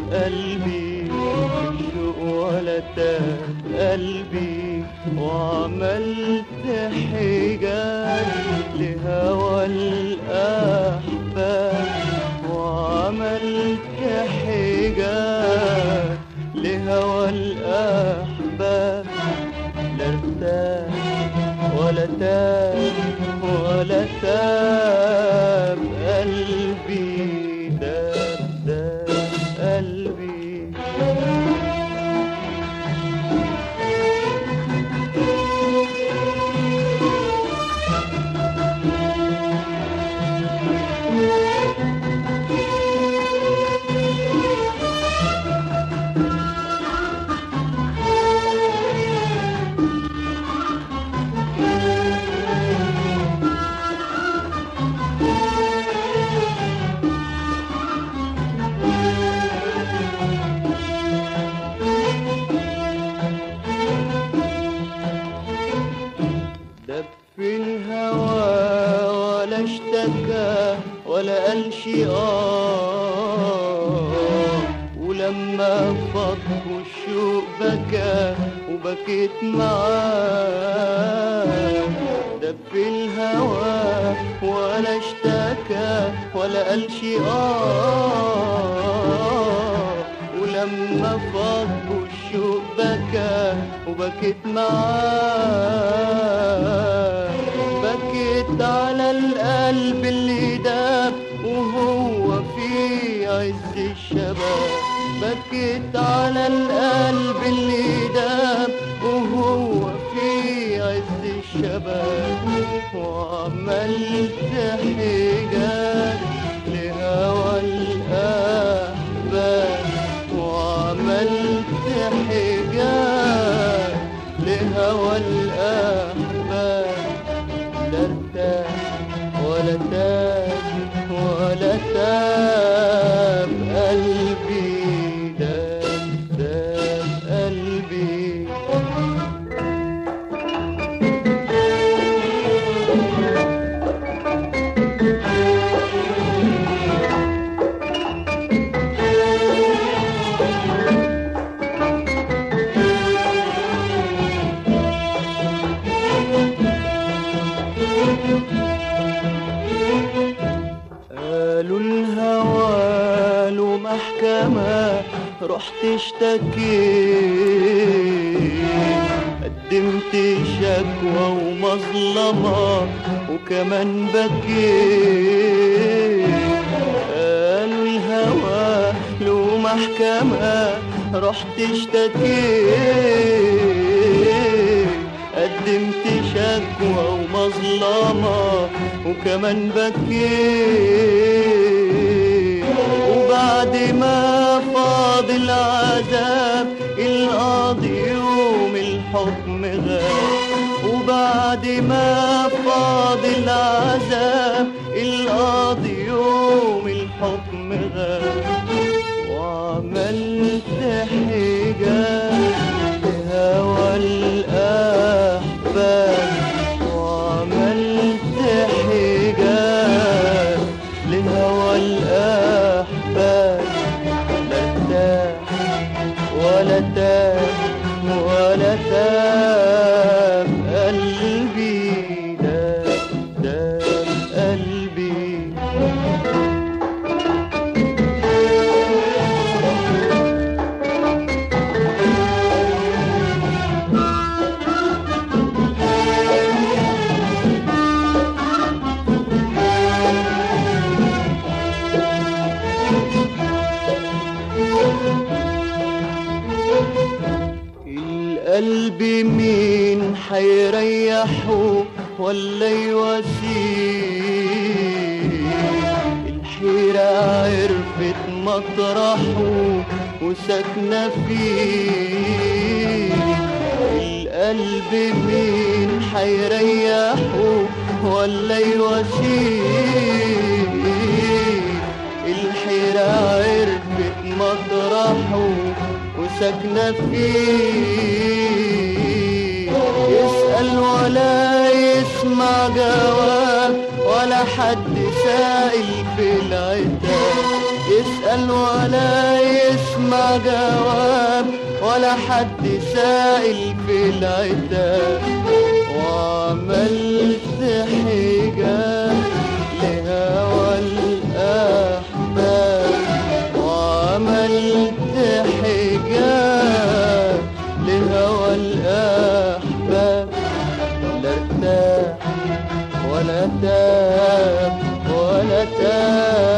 قلبي الشوق ولا تاب قلبي وعملت حجاب لهوى الأحباب وعملت حجاب لهوى الأحباب لا ارتاح ولا تاب ولا تاب قلبي داب داب قلبي دب في الهوى ولا اشتكى ولا قال شي اه ولما فض الشوق بكى وبكيت معاه دب في الهوى ولا اشتكى ولا قال شي اه ولما فض الشوق بكى وبكيت معاه بكيت على القلب اللي داب وهو في عز الشباب بكيت على القلب اللي داب وهو في عز الشباب وعملت حجاب لهوى الأحباب وعملت حجاب لهوى الأحباب لا ارتاح ولا تاب ولا تاب قلبي داب داب قلبي قالوا الهوى له محكمة رحت اشتكيت قدمت شكوى ومظلمة وكمان بكيت قالوا الهوى له محكمة رحت اشتكيت قدمت شكوى ومظلمة وكمان بكيت وبعد ما فاض العذاب القاضي يوم الحكم غاب وبعد ما فاض العذاب القاضي يوم الحكم غاب وعملت حجاب لهوى الأحباب وعملت حجاب لهوى الأحباب لا ارتاح ولا تاب ولا تاب قلبي داب داب قلبي القلب مين حيريحه ولا يواسيه الحيرة عرفت مطرحه وساكنة فيه القلب مين حيريحه ولا يواسيه الحيرة عرفت مطرحه وساكنة فيه يسأل ولا يسمع جواب ولا حد سائل في العتاب يسأل ولا يسمع جواب ولا حد سائل في العتاب وعملت حجاب لهوى الأحباب وعملت حجاب لهوى الأحباب لا ارتاح ولا تاب ولا تاب